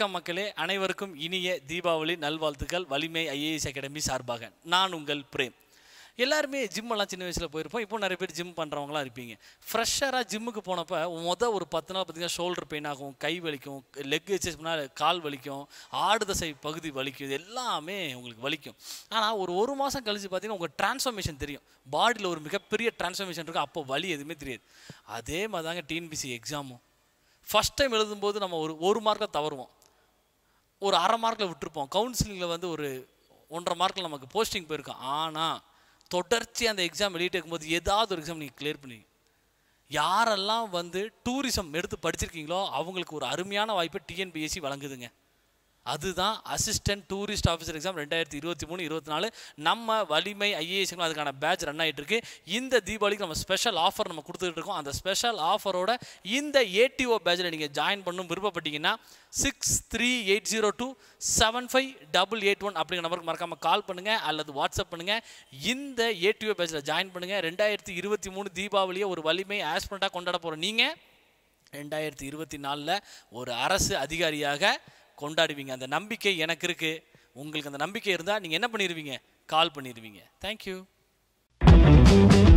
வணக்கம் மக்களே அனைவருக்கும் இனிய தீபாவளி நல்வாழ்த்துக்கள் வலிமை ஐஏஎஸ் அகாடமி சார்பாக நான் உங்கள் பிரேம் எல்லாருமே ஜிம்மெல்லாம் சின்ன வயசில் போயிருப்போம் இப்போ நிறைய பேர் ஜிம் பண்ணுறவங்களாம் இருப்பீங்க ஃப்ரெஷ்ஷராக ஜிம்முக்கு போனப்போ மொதல் ஒரு பத்து நாள் பார்த்தீங்கன்னா ஷோல்டர் பெயின் ஆகும் கை வலிக்கும் லெக் எக்ஸசைஸ் பண்ணால் கால் வலிக்கும் ஆடு தசை பகுதி வலிக்கும் இது எல்லாமே உங்களுக்கு வலிக்கும் ஆனால் ஒரு ஒரு மாதம் கழிச்சு பார்த்தீங்கன்னா உங்கள் டிரான்ஸ்ஃபர்மேஷன் தெரியும் பாடியில் ஒரு மிகப்பெரிய டிரான்ஸ்ஃபர்மேஷன் இருக்கும் அப்போ வலி எதுவுமே தெரியாது அதே மாதிரி தாங்க டிஎன்பிசி எக்ஸாமும் ஃபஸ்ட் டைம் எழுதும்போது நம்ம ஒரு ஒரு மார்க்கில் தவறுவோம் ஒரு அரை மார்க்கில் விட்டுருப்போம் கவுன்சிலிங்கில் வந்து ஒரு ஒன்றரை மார்க்கில் நமக்கு போஸ்டிங் போயிருக்கோம் ஆனால் தொடர்ச்சி அந்த எக்ஸாம் வெளியிட்டு இருக்கும்போது ஏதாவது ஒரு எக்ஸாம் நீங்கள் கிளியர் பண்ணி யாரெல்லாம் வந்து டூரிசம் எடுத்து படிச்சிருக்கீங்களோ அவங்களுக்கு ஒரு அருமையான வாய்ப்பை டிஎன்பிஎஸ்சி வழங்குதுங்க அதுதான் அசிஸ்டன்ட் டூரிஸ்ட் ஆஃபீஸர் எக்ஸாம் ரெண்டாயிரத்தி இருபத்தி மூணு இருபத்தி நாலு நம்ம வலிமை ஐஏஎஸ் அதுக்கான பேட்ச் ரன் ஆகிட்டு இருக்கு இந்த தீபாவளிக்கு நம்ம ஸ்பெஷல் ஆஃபர் நம்ம கொடுத்துட்டு இருக்கோம் அந்த ஸ்பெஷல் ஆஃபரோட இந்த ஏடிஓ பேட்சில் நீங்கள் ஜாயின் பண்ணணும் விருப்பப்பட்டீங்கன்னா six three eight zero two seven five double eight one அப்படிங்கிற நம்பருக்கு மறக்காமல் கால் பண்ணுங்கள் அல்லது வாட்ஸ்அப் பண்ணுங்கள் இந்த ஏடிஓ பேட்சில் ஜாயின் பண்ணுங்கள் ரெண்டாயிரத்தி இருபத்தி மூணு தீபாவளியை ஒரு வலிமை ஆஸ்பெண்ட்டாக கொண்டாட போகிற நீங்கள் ரெண்டாயிரத்தி இருபத்தி நாலில் ஒரு அரசு அதிகாரியாக கொண்டாடுவீங்க அந்த நம்பிக்கை எனக்கு இருக்குது உங்களுக்கு அந்த நம்பிக்கை இருந்தால் நீங்கள் என்ன பண்ணிடுவீங்க கால் பண்ணிடுவீங்க தேங்க்யூ